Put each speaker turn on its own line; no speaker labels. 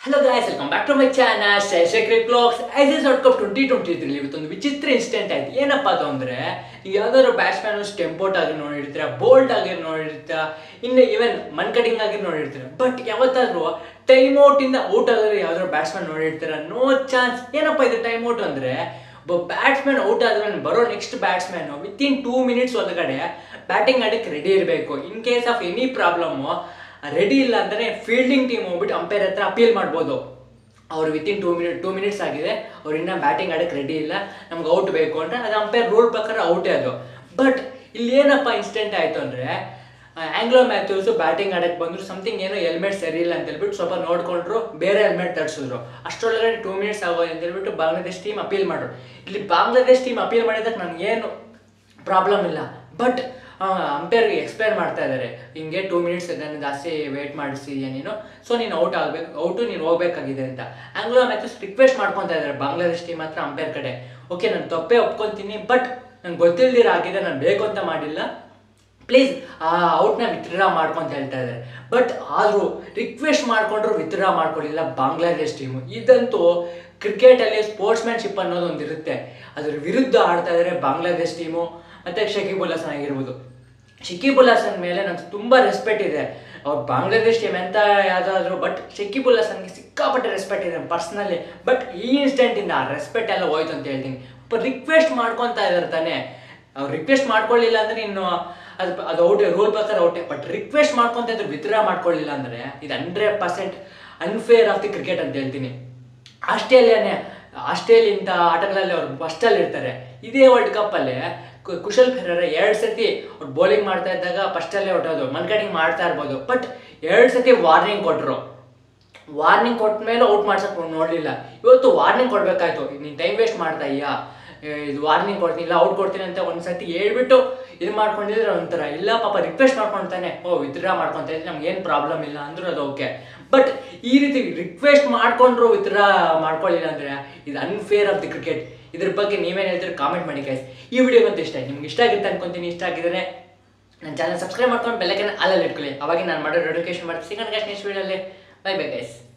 hello guys welcome back to my channel Shekhar clocks I S world cup twenty twenty three ಇವತ್ತೊಂದು ವಿಚಿತ್ರ incident ಆಯ್ತು ಏನಪ್ಪ ಅದು ಅಂದರೆ ಈಗ ಯಾವ್ದಾದ್ರು ಬ್ಯಾಟ್ಸ್ಮ್ಯಾನ್ ಸ್ಟೆಂಪೋಟ್ ಆಗಿ ನೋಡಿರ್ತೀರ ಬೋಲ್ಡ್ ಆಗಿ ನೋಡಿರ್ತೀರ ಇನ್ನು ಈವನ್ ಮನ್ ಕಟಿಂಗ್ ಆಗಿ ನೋಡಿರ್ತೀರ ಬಟ್ ಯಾವತ್ತಾದ್ರೂ ಟೈಮ್ ಔಟಿಂದ ಔಟ್ ಆಗಿರೋ ಯಾವ್ದಾದ್ರು ಬ್ಯಾಟ್ಸ್ಮನ್ ನೋಡಿರ್ತೀರ ನೋ ಚಾನ್ಸ್ ಏನಪ್ಪ ಇದು ಟೈಮ್ ಔಟ್ ಅಂದರೆ ಒಬ್ಬ ಬ್ಯಾಟ್ಸ್ಮನ್ ಔಟ್ ಆದ್ಮೇಲೆ ಬರೋ next batsman within two minutes ಒಳಗಡೆ ಬ್ಯಾಟಿಂಗ್ ಆಡಕ್ಕೆ ರೆಡಿ ಇರಬೇಕು in case of any problem ready ಇಲ್ಲ ಅಂದರೆ ಫೀಲ್ಡಿಂಗ್ ಟೀಮ್ ಹೋಗ್ಬಿಟ್ಟು ಅಂಪೈರ್ ಹತ್ರ ಅಪೀಲ್ ಮಾಡ್ಬೋದು ಅವ್ರು within two minute two minutes ಆಗಿದೆ ಅವ್ರು ಇನ್ನೂ ಬ್ಯಾಟಿಂಗ್ ಆಡಕ್ಕೆ ರೆಡಿ ಇಲ್ಲ ನಮ್ಗೆ ಔಟ್ ಬೇಕು ಅಂದರೆ ಅದು ಅಂಪೈರ್ ರೂಲ್ ಪ್ರಕಾರ ಔಟೇ ಅದು ಬಟ್ ಇಲ್ಲಿ ಏನಪ್ಪ ಇನ್ಸಿಡೆಂಟ್ ಆಯಿತು ಅಂದರೆ ಆಂಗ್ಲೋ ಮ್ಯಾಥ್ಯೂಸು ಬ್ಯಾಟಿಂಗ್ ಆಡಕ್ಕೆ ಬಂದರು ಸಮಥಿಂಗ್ ಏನೋ ಹೆಲ್ಮೆಟ್ ಸರಿ ಇಲ್ಲ ಅಂತ ಹೇಳ್ಬಿಟ್ಟು ಸ್ವಲ್ಪ ನೋಡ್ಕೊಂಡ್ರು ಬೇರೆ ಹೆಲ್ಮೆಟ್ ತರಿಸಿದ್ರು ಅಷ್ಟರೊಳಗಡೆ ಟೂ ಮಿನಿಟ್ಸ್ ಆಗೋದು ಅಂತ ಹೇಳ್ಬಿಟ್ಟು ಬಾಂಗ್ಲಾದೇಶ್ ಟೀಮ್ ಅಪೀಲ್ ಮಾಡ್ರು ಇಲ್ಲಿ ಬಾಂಗ್ಲಾದೇಶ್ ಟೀಮ್ ಅಪೀಲ್ ಮಾಡಿದಾಗ ನನಗೇನು ಪ್ರಾಬ್ಲಮ್ ಇಲ್ಲ ಬಟ್ ಅಂಪೈರ್ಗೆ ಎಕ್ಸ್ಪ್ಲೈನ್ ಮಾಡ್ತಾ ಇದ್ದಾರೆ ಹಿಂಗೆ ಟೂ ಮಿನಿಟ್ಸ್ ಇದನ್ನು ಜಾಸ್ತಿ ವೇಟ್ ಮಾಡಿಸಿದ್ಯಾ ನೀನು ಸೊ ನೀನು ಔಟ್ ಆಗಬೇಕು ಔಟು ನೀನು ಹೋಗ್ಬೇಕಾಗಿದೆ ಅಂತ ಆಂಗ್ಲೋ ಮ್ಯಾಚಸ್ ರಿಕ್ವೆಸ್ಟ್ ಮಾಡ್ಕೊತಾ ಇದ್ದಾರೆ ಬಾಂಗ್ಲಾದೇಶ್ ಟೀಮ್ ಹತ್ರ ಅಂಪೈರ್ ಕಡೆ ಓಕೆ ನಾನು ತಪ್ಪೇ ಒಪ್ಕೊತೀನಿ ಬಟ್ ನಂಗೆ ಗೊತ್ತಿಲ್ದಿರ ಆಗಿದೆ ನಾನು ಬೇಕು ಅಂತ ಮಾಡಿಲ್ಲ ಪ್ಲೀಸ್ ಆ ಔಟ್ನ ವಿತ್ಡ್ರಾ ಮಾಡ್ಕೊಂತ ಹೇಳ್ತಾ ಇದ್ದಾರೆ ಬಟ್ ಆದರೂ ರಿಕ್ವೆಸ್ಟ್ ಮಾಡ್ಕೊಂಡ್ರು ವಿತ್ಡ್ರಾ ಮಾಡ್ಕೊಳ್ಳಿಲ್ಲ ಬಾಂಗ್ಲಾದೇಶ್ ಟೀಮು ಇದಂತೂ ಕ್ರಿಕೆಟಲ್ಲಿ ಸ್ಪೋರ್ಟ್ಸ್ಮ್ಯಾನ್ಶಿಪ್ ಅನ್ನೋದು ಒಂದು ಇರುತ್ತೆ ಅದ್ರ ವಿರುದ್ಧ ಆಡ್ತಾ ಇದ್ದಾರೆ ಬಾಂಗ್ಲಾದೇಶ್ ಟೀಮು ಮತ್ತು ಶಕೀಬುಲ್ ಹಸನ್ ಆಗಿರ್ಬೋದು ಶಕೀಬುಲ್ ಹಸನ್ ಮೇಲೆ ನಂಗೆ ತುಂಬ ರೆಸ್ಪೆಕ್ಟ್ ಇದೆ ಅವ್ರು ಬಾಂಗ್ಲಾದೇಶ್ ಟೀಮ್ ಎಂತ ಯಾವುದಾದ್ರು ಬಟ್ ಶಕೀಬುಲ್ ಹಸನ್ಗೆ ಸಿಕ್ಕಾಪಟ್ಟೆ ರೆಸ್ಪೆಕ್ಟ್ ಇದೆ ಪರ್ಸ್ನಲಿ ಬಟ್ ಈ ಇನ್ಸ್ಟೆಂಟಿಂದ ಆ ರೆಸ್ಪೆಕ್ಟ್ ಎಲ್ಲ ಹೋಯ್ತು ಅಂತ ಹೇಳ್ತೀನಿ ರಿಕ್ವೆಸ್ಟ್ ಮಾಡ್ಕೊತಾ ಇದ್ದಾರೆ ತಾನೇ ಅವ್ರು ರಿಕ್ವೆಸ್ಟ್ ಮಾಡ್ಕೊಳ್ಳಿಲ್ಲ ಅಂದರೆ ಇನ್ನು ಅದು ಅದು ಔಟೆ ರೂಲ್ ಪ್ರಕಾರ ಔಟೆ ಬಟ್ ರಿಕ್ವೆಸ್ಟ್ ಮಾಡ್ಕೊಂತ ಇದ್ರೆ ವಿತ್ಡ್ರಾ ಮಾಡ್ಕೊಳ್ಳಿಲ್ಲ ಅಂದರೆ ಇದು hundred percent unfair of the cricket ಅಂತ ಹೇಳ್ತೀನಿ ಆಸ್ಟ್ರೇಲಿಯಾನೇ ಆಸ್ಟ್ರೇಲಿಯಾ ಇಂಥ ಆಟಗಳಲ್ಲಿ ಅವ್ರು ಫಸ್ಟಲ್ಲಿ ಇರ್ತಾರೆ ಇದೇ ವರ್ಲ್ಡ್ ಕಪ್ಪಲ್ಲಿ ಕುಶಲ್ ಫೆರರ್ ಎರಡು ಸತಿ ಅವ್ರು ಬೌಲಿಂಗ್ ಮಾಡ್ತಾ ಇದ್ದಾಗ ಫಸ್ಟಲ್ಲೇ ಹೊಟ್ಟೋದು ಮನ್ಕಟಿಂಗ್ ಮಾಡ್ತಾ ಇರ್ಬೋದು ಬಟ್ ಎರಡು ಸತಿ ವಾರ್ನಿಂಗ್ ಕೊಟ್ಟರು ವಾರ್ನಿಂಗ್ ಕೊಟ್ಟ ಮೇಲೆ ಔಟ್ ಮಾಡ್ಸಕ್ಕೆ ನೋಡಲಿಲ್ಲ ಇವತ್ತು ವಾರ್ನಿಂಗ್ ಕೊಡಬೇಕಾಯ್ತು ನೀನು ಟೈಮ್ ವೇಸ್ಟ್ ಮಾಡ್ತಾ ಇದೆಯಾ ಇದು ವಾರ್ನಿಂಗ್ ಕೊಡ್ತೀನಿ ಇಲ್ಲ ಔಟ್ ಕೊಡ್ತೀನಿ ಅಂತ ಒಂದು ಸತಿ ಹೇಳ್ಬಿಟ್ಟು ಇದು ಮಾಡ್ಕೊಂಡಿದ್ರೆ ಒಂಥರ ಇಲ್ಲ ಪಾಪ ರಿಕ್ವೆಸ್ಟ್ ಮಾಡ್ಕೊಳ್ತಾನೆ ಓ ವಿತ್ಡ್ರಾ ಮಾಡ್ಕೊತಾ ಇದ್ರೆ ನಮ್ಗೆ ಏನು ಪ್ರಾಬ್ಲಮ್ ಇಲ್ಲ ಅಂದ್ರೂ ಅದು ಓಕೆ ಬಟ್ ಈ ರೀತಿ ರಿಕ್ವೆಸ್ಟ್ ಮಾಡ್ಕೊಂಡ್ರು ವಿತ್ಡ್ರಾ ಮಾಡ್ಕೊಳ್ಳಿಲ್ಲ ಅಂದರೆ ಇದು ಅನ್ಫೇರ್ ಆಫ್ ದಿ ಕ್ರಿಕೆಟ್ ಇದ್ರ ಬಗ್ಗೆ ನೀವೇನು ಹೇಳ್ತೀರಿ ಕಾಮೆಂಟ್ ಮಾಡಿ ಗೈಸ್ ಈ ವಿಡಿಯೋ ಬಂತು ಇಷ್ಟ ಆಯ್ತು ನಿಮ್ಗೆ ಇಷ್ಟ ಆಗಿರುತ್ತೆ ಅನ್ಕೊಂತೀನಿ ಇಷ್ಟ ಆಗಿದ್ರೆ ನನ್ನ ಚಾನಲ್ ಸಬ್ಸ್ಕ್ರೈಬ್ ಮಾಡ್ಕೊಂಡು ಬೆಲ್ಲಕ್ಕೆ ಅಲ್ಲಲ್ಲಿ ಇಟ್ಕೊಳ್ಳಿ ಅವಾಗ ನಾನು ಮಾಡೋ ನೋಟಿಫಿಕೇಶನ್ ಮಾಡ್ತೀನಿ ಸಿಗೋಣ ಗೈಸ್ ನೆಕ್ಸ್ಟ್ ವಿಡಿಯೋಲ್ಲಿ ಬೈ ಬೈ ಗೈಸ್